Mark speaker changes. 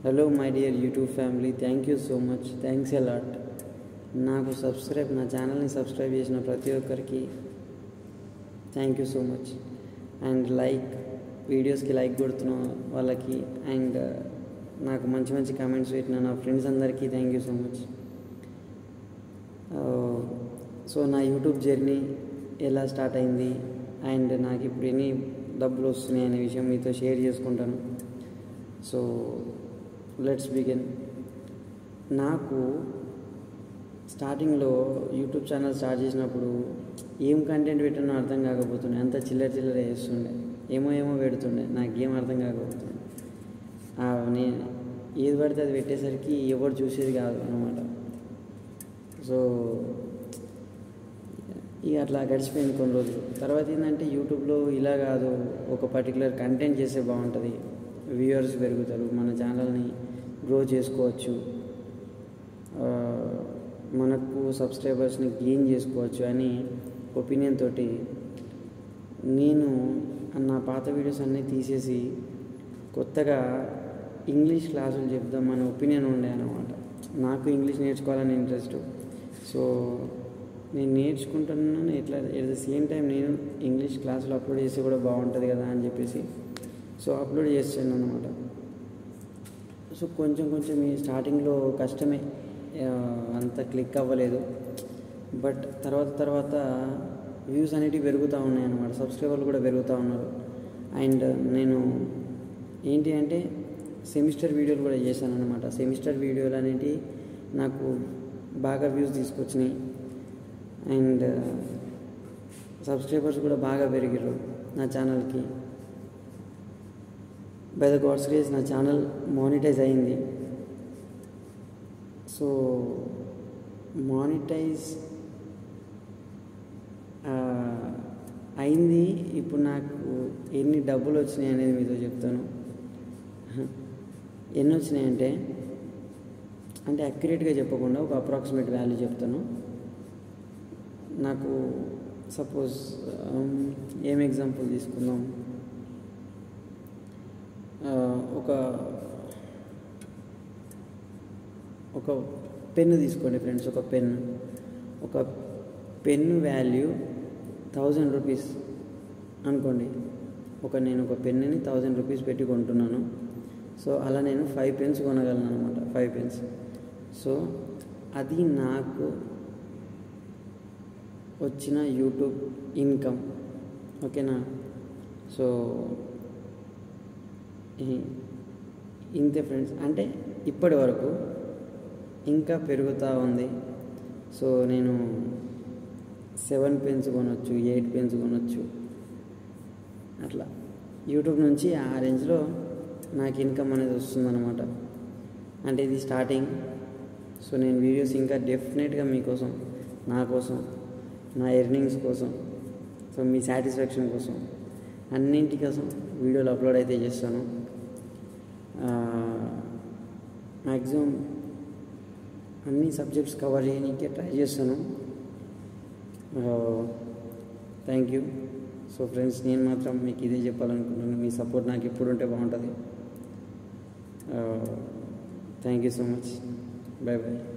Speaker 1: hello my dear YouTube family thank you so much thanks a lot నాకు subscribe నా ఛానల్ని subscribe చేసిన ప్రతి ఒక్కరికి thank you so much and like వీడియోస్కి లైక్ కొడుతున్న వాళ్ళకి అండ్ నాకు మంచి మంచి కామెంట్స్ పెట్టిన నా ఫ్రెండ్స్ అందరికీ thank you so much so నా యూట్యూబ్ జర్నీ ఎలా స్టార్ట్ అయింది అండ్ నాకు ఇప్పుడు ఎన్ని డబ్బులు వస్తున్నాయి అనే విషయం మీతో షేర్ చేసుకుంటాను సో లెట్స్ బిగిన్ నాకు స్టార్టింగ్లో యూట్యూబ్ ఛానల్ స్టార్ట్ చేసినప్పుడు ఏం కంటెంట్ పెట్టానో అర్థం కాకపోతుండే అంత చిల్లర చిల్లర వేస్తుండే ఏమో ఏమో పెడుతుండే నాకేం అర్థం కాకపోతుండే నేను ఏది పడితే అది పెట్టేసరికి ఎవరు చూసేది కాదు అనమాట సో ఇక అట్లా గడిచిపోయింది కొన్ని రోజులు తర్వాత ఏంటంటే యూట్యూబ్లో ఇలా కాదు ఒక పర్టికులర్ కంటెంట్ చేస్తే బాగుంటుంది వ్యూవర్స్ పెరుగుతారు మన ఛానల్ని గ్రో చేసుకోవచ్చు మనకు సబ్స్క్రైబర్స్ని గెయిన్ చేసుకోవచ్చు అని ఒపీనియన్ తోటి నేను నా పాత వీడియోస్ అన్నీ తీసేసి కొత్తగా ఇంగ్లీష్ క్లాసులు చెప్దామని ఒపీనియన్ ఉండే అనమాట నాకు ఇంగ్లీష్ నేర్చుకోవాలని ఇంట్రెస్ట్ సో నేను నేర్చుకుంటున్నాను ఎట్లా ఎట్ ద సేమ్ టైం నేను ఇంగ్లీష్ క్లాసులు అప్లోడ్ చేస్తే కూడా బాగుంటుంది కదా అని చెప్పేసి సో అప్లోడ్ చేస్తాను అనమాట సో కొంచెం కొంచెం ఈ స్టార్టింగ్లో కష్టమే అంత క్లిక్ అవ్వలేదు బట్ తర్వాత తర్వాత వ్యూస్ అనేటివి పెరుగుతూ ఉన్నాయి అన్నమాట సబ్స్క్రైబర్లు కూడా పెరుగుతూ ఉన్నారు అండ్ నేను ఏంటి అంటే సెమిస్టర్ వీడియోలు కూడా చేశాను అనమాట సెమిస్టర్ వీడియోలు అనేటివి నాకు బాగా వ్యూస్ తీసుకొచ్చినాయి అండ్ సబ్స్క్రైబర్స్ కూడా బాగా పెరిగారు నా ఛానల్కి బై ద గాడ్స్ గ్రేస్ నా ఛానల్ మానిటైజ్ అయింది సో మానిటైజ్ అయింది ఇప్పుడు నాకు ఎన్ని డబ్బులు వచ్చినాయి అనేది మీతో చెప్తాను ఎన్ని వచ్చినాయి అంటే అంటే అక్యురేట్గా చెప్పకుండా ఒక అప్రాక్సిమేట్ వాల్యూ చెప్తాను నాకు సపోజ్ ఏం ఎగ్జాంపుల్ తీసుకుందాం ఒక ఒక పెన్ను తీసుకోండి ఫ్రెండ్స్ ఒక పెన్ ఒక పెన్ను వాల్యూ థౌజండ్ రూపీస్ అనుకోండి ఒక నేను ఒక పెన్నుని థౌజండ్ రూపీస్ పెట్టి కొంటున్నాను సో అలా నేను ఫైవ్ పెన్స్ కొనగలను అనమాట ఫైవ్ పెన్స్ సో అది నాకు వచ్చిన యూట్యూబ్ ఇన్కమ్ ఓకేనా సో ఇంతే ఫ్రెండ్స్ అంటే ఇప్పటి వరకు ఇంకా పెరుగుతూ ఉంది సో నేను సెవెన్ పెన్స్ కొనొచ్చు ఎయిట్ పెన్స్ కొనొచ్చు అట్లా యూట్యూబ్ నుంచి ఆ రేంజ్లో నాకు ఇన్కమ్ అనేది వస్తుందన్నమాట అంటే ఇది స్టార్టింగ్ సో నేను వీడియోస్ ఇంకా డెఫినెట్గా మీకోసం నా కోసం నా ఎర్నింగ్స్ కోసం సో మీ సాటిస్ఫాక్షన్ కోసం అన్నింటి కోసం వీడియోలు అప్లోడ్ అయితే చేస్తాను మ్యాక్సిమం అన్ని సబ్జెక్ట్స్ కవర్ చేయడానికి ట్రై చేస్తాను థ్యాంక్ యూ సో ఫ్రెండ్స్ నేను మాత్రం మీకు ఇదే చెప్పాలనుకుంటున్నాను మీ సపోర్ట్ నాకు ఎప్పుడు ఉంటే బాగుంటుంది thank you so much bye bye